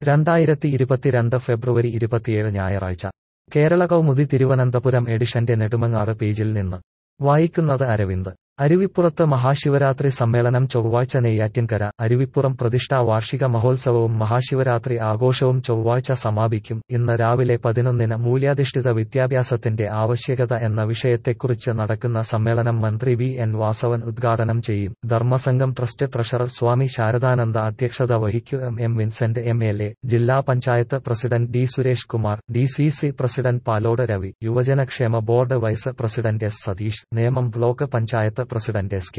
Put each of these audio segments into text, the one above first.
രണ്ടായിരത്തി ഇരുപത്തിരണ്ട് ഫെബ്രുവരി ഇരുപത്തിയേഴ് ഞായറാഴ്ച കേരള കൗമുദി തിരുവനന്തപുരം എഡിഷന്റെ നെടുമങ്ങാറ് പേജിൽ നിന്ന് വായിക്കുന്നത് അരവിന്ദ് അരുവിപ്പുറത്ത് മഹാശിവരാത്രി സമ്മേളനം ചൊവ്വാഴ്ച നെയ്യാറ്റിൻകര അരുവിപ്പുറം പ്രതിഷ്ഠാ വാർഷിക മഹോത്സവവും മഹാശിവരാത്രി ആഘോഷവും ചൊവ്വാഴ്ച സമാപിക്കും ഇന്ന് രാവിലെ പതിനൊന്നിന് മൂല്യാധിഷ്ഠിത വിദ്യാഭ്യാസത്തിന്റെ ആവശ്യകത എന്ന വിഷയത്തെക്കുറിച്ച് നടക്കുന്ന സമ്മേളനം മന്ത്രി വി എൻ വാസവൻ ഉദ്ഘാടനം ചെയ്യും ധർമ്മസംഘം ട്രസ്റ്റ് ട്രഷറർ സ്വാമി ശാരദാനന്ദ അധ്യക്ഷത വഹിക്കും M M Vincent M L A ജില്ലാ panchayat president D Suresh Kumar D C C president Palode Ravi യുവജനക്ഷേമ board vice president S Satheesh Nemam block panchayat president S K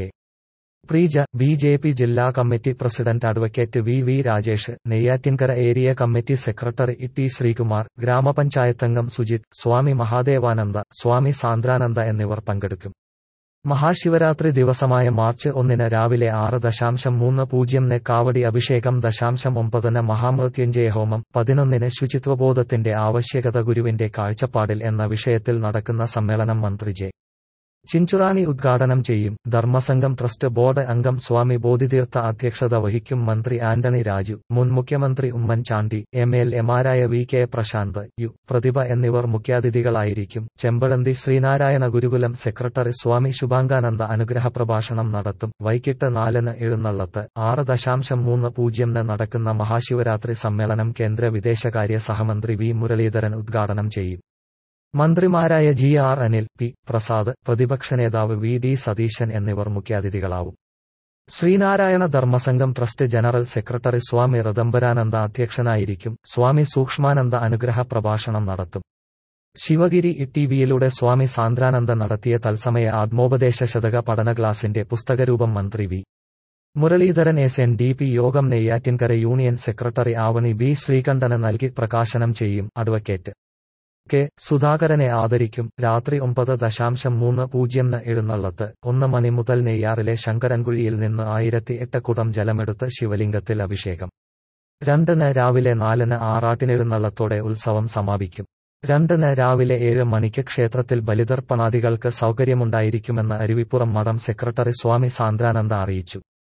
Preeja B J P ജില്ലാ committee president advocate V V Rajesh Neyyattinkara area committee secretary T Sreekumar ഗ്രാമപഞ്ചായത്തംഗം സുജിത് സ്വാമി മഹാദേവാനന്ദ സ്വാമി സാന്ദ്രാനന്ദ എന്നിവർ പങ്കെടുക്കും മഹാശിവരാത്രി ദിവസമായ March ഒന്നിന് രാവിലെ ആറ് ദശാംശം മൂന്ന് പൂജ്യംന് കാവടി അഭിഷേകം ദശാംശം ഒമ്പതിന് മഹാമൃത്യുഞ്ജയ ഹോമം പതിനൊന്നിന് ശുചിത്വബോധത്തിന്റെ ആവശ്യകത ഗുരുവിന്റെ കാഴ്ചപ്പാടിൽ എന്ന വിഷയത്തിൽ നടക്കുന്ന സമ്മേളനം മന്ത്രി ജെ ചിഞ്ചുറാണി ഉദ്ഘാടനം ചെയ്യും ധർമ്മസംഘം ട്രസ്റ്റ് ബോർഡ് അംഗം സ്വാമി ബോധിതീർത്ഥ അധ്യക്ഷത വഹിക്കും മന്ത്രി ആന്റണി രാജു മുൻ മുഖ്യമന്ത്രി ഉമ്മൻചാണ്ടി എം എൽ എമാരായ V K Prasanth U Prathibha എന്നിവർ മുഖ്യാതിഥികളായിരിക്കും ചെമ്പഴന്തി ശ്രീനാരായണ ഗുരുകുലം സെക്രട്ടറി സ്വാമി ശുഭാംഗാനന്ദ അനുഗ്രഹ പ്രഭാഷണം നടത്തും വൈകിട്ട് നാലിന് എഴുന്നള്ളത്ത് ആറ് ദശാംശം മൂന്ന് പൂജ്യംന് നടക്കുന്ന മഹാശിവരാത്രി സമ്മേളനം കേന്ദ്ര വിദേശകാര്യ സഹമന്ത്രി വി മുരളീധരൻ ഉദ്ഘാടനം ചെയ്യും മന്ത്രിമാരായ G R Anil P Prasad പ്രതിപക്ഷ നേതാവ് വി ഡി സതീശൻ എന്നിവർ മുഖ്യാതിഥികളാവും Sree Narayana Dharmasangham trust general secretary Swami Rithambharananda അധ്യക്ഷനായിരിക്കും സ്വാമി സൂക്ഷ്മാനന്ദ അനുഗ്രഹ പ്രഭാഷണം നടത്തും ശിവഗിരി ടിവിയിലൂടെ സ്വാമി സാന്ദ്രാനന്ദ നടത്തിയ തത്സമയ ആത്മോപദേശ ശതക പഠന ക്ലാസിന്റെ പുസ്തകരൂപം മന്ത്രി V Muraleedharan S N D P യോഗം Neyyattinkara union secretary Avani B ശ്രീകണ്ഠന് നൽകി പ്രകാശനം ചെയ്യും അഡ്വക്കേറ്റ് കെ സുധാകരനെ ആദരിക്കും രാത്രി ഒമ്പത് ദശാംശം മൂന്ന് പൂജ്യംന് എഴുന്നള്ളത്ത് ഒന്ന് മണി മുതൽ നെയ്യാറിലെ ശങ്കരൻകുഴിയിൽ നിന്ന് ആയിരത്തി എട്ട് കുടം ജലമെടുത്ത് ശിവലിംഗത്തിൽ അഭിഷേകം രണ്ടിന് രാവിലെ നാലിന് ആറാട്ടിനെഴുന്നള്ളത്തോടെ ഉത്സവം സമാപിക്കും രണ്ടിന് രാവിലെ ഏഴ് മണിക്ക് ക്ഷേത്രത്തിൽ ബലിതർപ്പണാദികൾക്ക് സൗകര്യമുണ്ടായിരിക്കുമെന്ന് അരുവിപ്പുറം മഠം സെക്രട്ടറി സ്വാമി സാന്ദ്രാനന്ദ അറിയിച്ചു